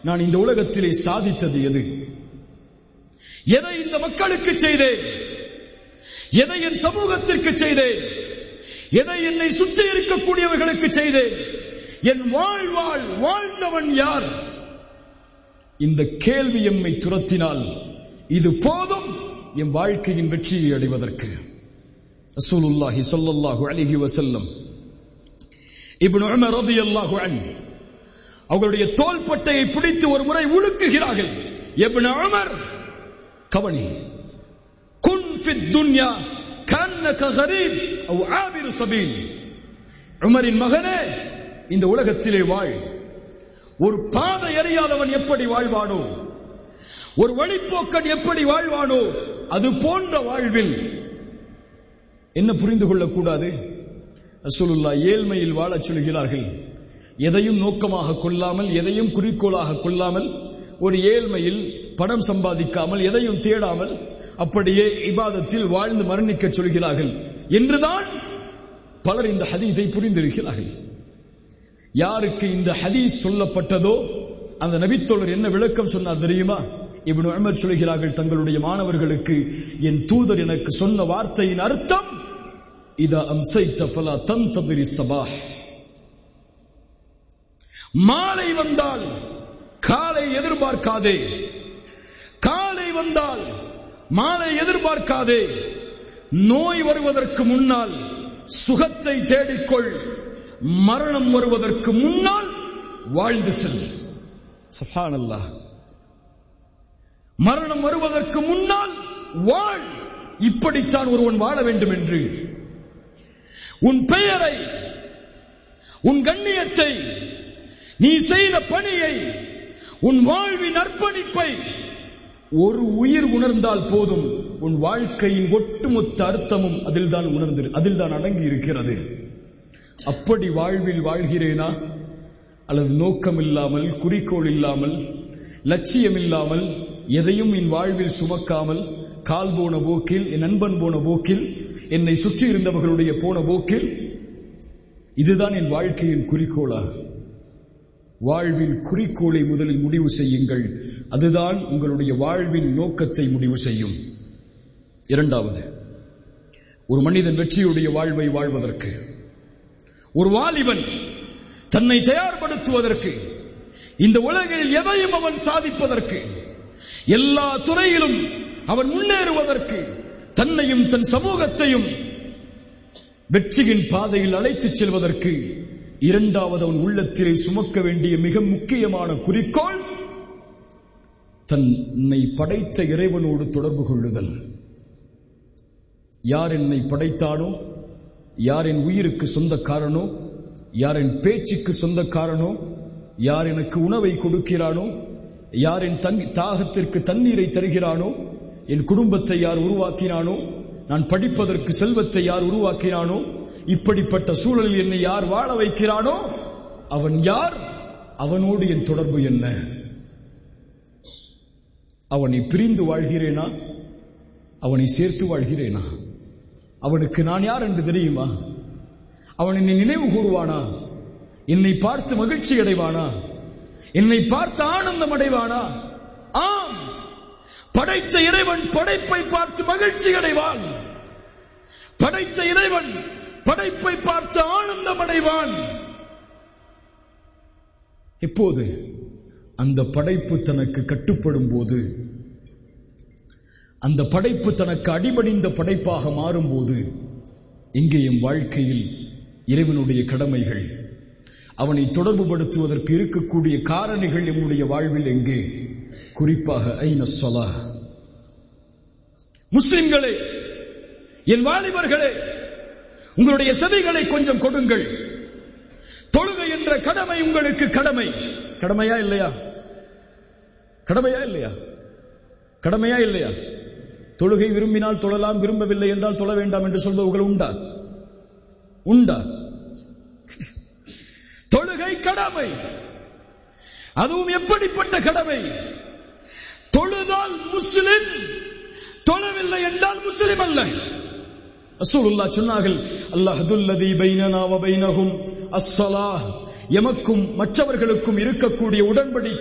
நான் இந்த உலகத்திலே சாதித்தது எது எதை இந்த மக்களுக்கு செய்தேன் எதை என் சமூகத்திற்கு செய்தேன் எதை என்னை சுற்றி இருக்கக்கூடியவர்களுக்கு செய்தேன் என் வாழ்வாள் வாழ்ந்தவன் யார் இந்த கேள்வி எம்மை துரத்தினால் இது போதும் என் வாழ்க்கையின் வெற்றியை அடைவதற்கு ரசூலுல்லாஹி ஸல்லல்லாஹு அலைஹி வஸல்லம் இப்னு உமர் ரலியல்லாஹு அன்ஹு அவர்களுடைய தோள்பட்டையை பிடித்து ஒரு முறை உழுக்குகிறார்கள் இப்னு உமர் கவனி குன் ஃபித் துன்யா கன்னக கரீப் அவ் ஆபிர் சபீல் உமரின் மகனே இந்த உலகத்திலே வாழ் ஒரு பாதை அறியாதவன் எப்படி வாழ்வானோ ஒரு வழிப்போக்கன் எப்படி வாழ்வானோ அது போன்ற வாழ்வில் என்ன புரிந்து கொள்ளக்கூடாது ரசூலுல்லா ஏழ்மையில் வாழச் சொல்கிறார்கள் எதையும் நோக்கமாக கொள்ளாமல் எதையும் குறிக்கோளாக கொள்ளாமல் ஒரு ஏழ்மையில் பணம் சம்பாதிக்காமல் எதையும் தேடாமல் அப்படியே இபாதத்தில் வாழ்ந்து மரணிக்க சொல்கிறார்கள் என்றுதான் பலர் இந்த ஹதீஸை புரிந்திருக்கிறார்கள் யாருக்கு இந்த ஹதீஸ் சொல்லப்பட்டதோ அந்த நபித்தோழர் என்ன விளக்கம் சொன்னார் தெரியுமா இப்னு உமர் சொல்கிறார்கள் தங்களுடைய மாணவர்களுக்கு என் தூதர் எனக்கு சொன்ன வார்த்தையின் அர்த்தம் இதா அம்சைத்த ஃபலா தந்ததிரி சபாஹ் மாலை வந்தால் காலை எதிர்பார்க்காதே காலை வந்தால் மாலை எதிர்பார்க்காதே நோய் வருவதற்கு முன்னால் சுகத்தை தேடிக்கொள் மரணம் வருவதற்கு முன்னால் வாழ்ந்து செல் சுப்ஹானல்லாஹ் மரணம் வருவதற்கு முன்னால் வாழ் இப்படித்தான் ஒருவன் வாழ வேண்டும் என்று உன் பெயரை உன் கண்ணியத்தை நீ செய்த பணியை உன் வாழ்வின் அர்ப்பணிப்பை ஒரு உயிர் உணர்ந்தால் போதும் உன் வாழ்க்கையின் ஒட்டுமொத்த அர்த்தமும் அதில் தான் உணர்ந்து அதில் தான் அடங்கி இருக்கிறது அப்படி வாழ்வில் வாழ்கிறேனா அல்லது நோக்கம் இல்லாமல் குறிக்கோள் இல்லாமல் லட்சியம் இல்லாமல் எதையும் என் வாழ்வில் சுமக்காமல் கால் போன போக்கில் என் நண்பன் போன போக்கில் என்னை சுற்றி இருந்தவர்களுடைய போன போக்கில் இதுதான் என் வாழ்க்கையின் குறிக்கோளா வாழ்வின் குறிக்கோளை முதலில் முடிவு செய்யுங்கள் அதுதான் உங்களுடைய வாழ்வின் நோக்கத்தை முடிவு செய்யும் இரண்டாவது ஒரு மனிதன் வெற்றியுடைய வாழ்வை வாழ்வதற்கு ஒரு வாலிபன் தன்னை தயார்படுத்துவதற்கு இந்த உலகில் எதையும் அவன் சாதிப்பதற்கு எல்லா துறையிலும் அவன் முன்னேறுவதற்கு தன்னையும் தன் சமூகத்தையும் வெற்றியின் பாதையில் அழைத்துச் செல்வதற்கு இரண்டாவது அவன் உள்ளத்திலே சுமக்க வேண்டிய மிக முக்கியமான குறிக்கோள் தன்னை படைத்த இறைவனோடு தொடர்பு கொள்ளுதல் யார் என்னை படைத்தானோ யார் என் உயிருக்கு சொந்தக்காரனோ யார் என் பேச்சுக்கு சொந்தக்காரனோ யார் எனக்கு உணவை கொடுக்கிறானோ யார் என் தண்ணி தாகத்திற்கு தண்ணீரை தருகிறானோ என் குடும்பத்தை யார் உருவாக்கினானோ நான் படிப்பதற்கு செல்வத்தை யார் உருவாக்கினானோ இப்படிப்பட்ட சூழலில் என்னை யார் வாழ வைக்கிறானோ அவன் யார் அவனோடு என் தொடர்பு என்ன அவனை பிரிந்து வாழ்கிறேனா அவனை சேர்த்து வாழ்கிறேனா அவனுக்கு நான் யார் என்று தெரியுமா அவன் என்னை நினைவு கூறுவானா என்னை பார்த்து மகிழ்ச்சி அடைவானா என்னை பார்த்து ஆனந்தம் அடைவானா ஆம் படைத்த இறைவன் படைப்பை பார்த்து மகிழ்ச்சி அடைவான் படைத்த இறைவன் படைப்பை பார்த்து ஆனந்தம் அடைவான் எப்போது அந்த படைப்பு தனக்கு கட்டுப்படும் போது அந்த படைப்பு தனக்கு அடிபணிந்த படைப்பாக மாறும்போது எங்கே என் வாழ்க்கையில் இறைவனுடைய கடமைகள் அவனை தொடர்புபடுத்துவதற்கு இருக்கக்கூடிய காரணிகள் நம்முடைய வாழ்வில் எங்கே குறிப்பாக ஐன சொலா முஸ்லிம்களே என் வாலிபர்களே உங்களுடைய செவிகளை கொஞ்சம் கொடுங்கள் தொழுகை என்ற கடமை உங்களுக்கு கடமை கடமையா இல்லையா கடமையா இல்லையா கடமையா இல்லையா தொழுகை விரும்பினால் தொழலாம் விரும்பவில்லை என்றால் தொழ வேண்டாம் என்று சொல்பவர்கள் உண்டா உண்டா தொழுகை கடமை அதுவும் எப்படிப்பட்ட கடமை தொழுதால் முஸ்லிம் தொழவில்லை என்றால் முஸ்லிம் அல்ல ரசூலுல்லா சொன்னார்கள் அல்லாஹதுல்லதி பைனனா வ பைனஹும் அஸ்ஸலாஹ் எமக்கும் மற்றவர்களுக்கும் இருக்கக்கூடிய உடன்படி